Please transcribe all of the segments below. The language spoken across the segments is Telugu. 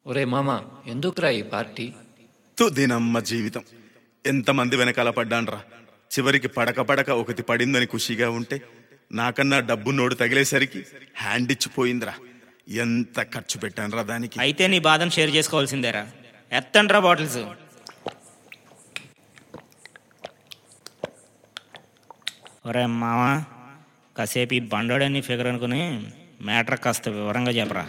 ఒరే మామ ఎందుకురా ఈ పార్టీ తు దినమ్మ జీవితం ఎంతమంది వెనకాల పడ్డాన్రా చివరికి పడక పడక ఒకటి పడిందని ఖుషిగా ఉంటే నాకన్నా డబ్బు నోడు తగిలేసరికి హ్యాండ్ ఇచ్చిపోయిందిరా ఎంత ఖర్చు పెట్టానురా దానికి అయితే నీ బాధను షేర్ చేసుకోవాల్సిందేరా ఎత్తండ్రా బాటిల్స్ ఒరే మామ కాసేపు ఈ బండోడని ఫిగర్ అనుకుని మ్యాటర్ కాస్త వివరంగా చెప్పరా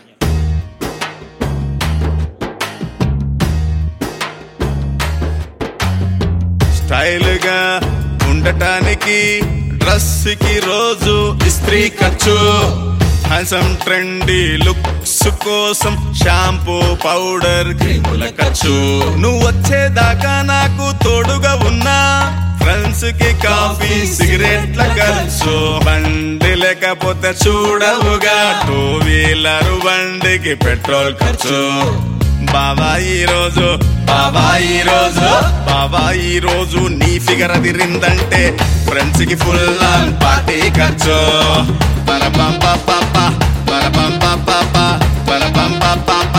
స్టైల్ గా ఉండటానికి డ్రెస్ కి రోజు ఇస్త్రీ ఖర్చు హ్యాండ్సమ్ ట్రెండీ లుక్స్ కోసం షాంపూ పౌడర్ క్రీముల ఖర్చు నువ్వు వచ్చేదాకా నాకు తోడుగా ఉన్నా ఫ్రెండ్స్ కి కాఫీ సిగరెట్ల ఖర్చు బండి లేకపోతే చూడవుగా టూ వీలర్ బండికి పెట్రోల్ ఖర్చు బాబా ఈ రోజు బాబా ఈ రోజు బాబా ఈ రోజు నీ ఫిగర్ అదిరిందంటే ఫ్రెండ్స్ కి ఫుల్ ఆన్ పార్టీ ఖర్చు పరపం పాప పరపం పాప పరపం పాప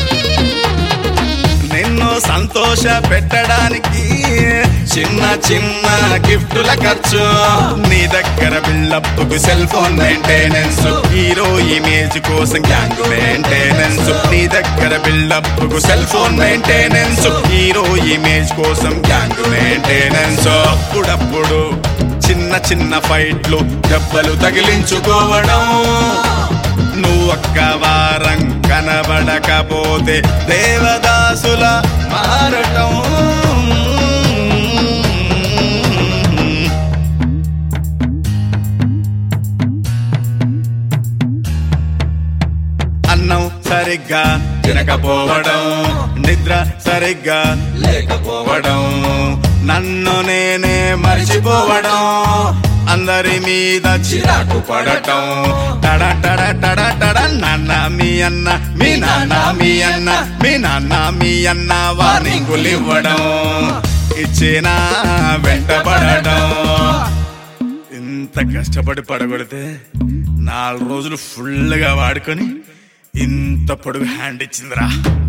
నిన్ను సంతోష పెట్టడానికి చిన్న చిన్న గిఫ్టుల ఖర్చు నీ దగ్గర బిల్డప్కు cell phone maintenance hero image కోసం గ్యాంగ్ మెయింటెనెన్స్ నీ దగ్గర బిల్డప్కు cell phone maintenance hero image కోసం గ్యాంగ్ మెయింటెనెన్స్ అప్పుడప్పుడు చిన్న చిన్న ఫైట్లు దెబ్బలు తగిలించుకోవడం నువ్వు ఒక్క వారం కనబడకపోతే దేవదాసుల మారటం అన్నం సరిగ్గా తినకపోవడం నిద్ర సరిగ్గా లేకపోవడం నన్ను నేనే మర్చిపోవడం అందరి మీద చిరాకు పడటం టడ టడ టడ టడ నాన్న మీ అన్న మీ నాన్న మీ అన్న మీ నాన్న మీ అన్న వార్నింగులు ఇవ్వడం ఇచ్చిన వెంటపడటం ఇంత కష్టపడి పడగొడితే నాలుగు రోజులు ఫుల్గా వాడుకొని ఇంత పొడుగు హ్యాండ్ ఇచ్చిందిరా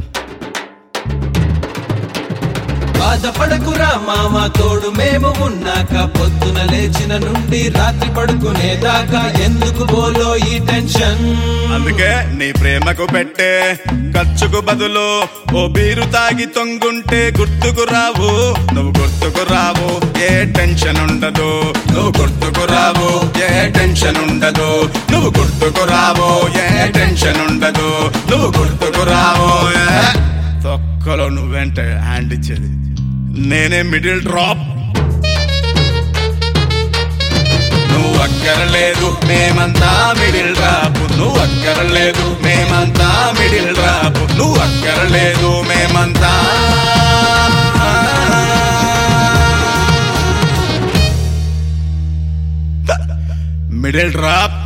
బాధపడకురా మామ తోడు మేము ఉన్నాక పొద్దున లేచిన నుండి రాత్రి పడుకునేదాకా ఎందుకు బోలో ఈ టెన్షన్ అందుకే నీ ప్రేమకు పెట్టే ఖర్చుకు బదులు ఓ బీరు తాగి తొంగుంటే గుర్తుకు రావు నువ్వు గుర్తుకు రావు ఏ టెన్షన్ ఉండదు నువ్వు గుర్తుకు రావు ఏ టెన్షన్ ఉండదు నువ్వు గుర్తుకు రావు ఏ టెన్షన్ ఉండదు నువ్వు గుర్తుకు రావు ఏ తొక్కలో నువ్వేంట హ్యాండ్ ఇచ్చేది నేనే మిడిల్ డ్రాప్ నువ్వు అక్కరలేదు మేమంతా మిడిల్ డ్రాప్ నువ్వు అక్కరలేదు మేమంతా మిడిల్ డ్రాప్ నువ్వు అక్కరలేదు మేమంతా మిడిల్ డ్రాప్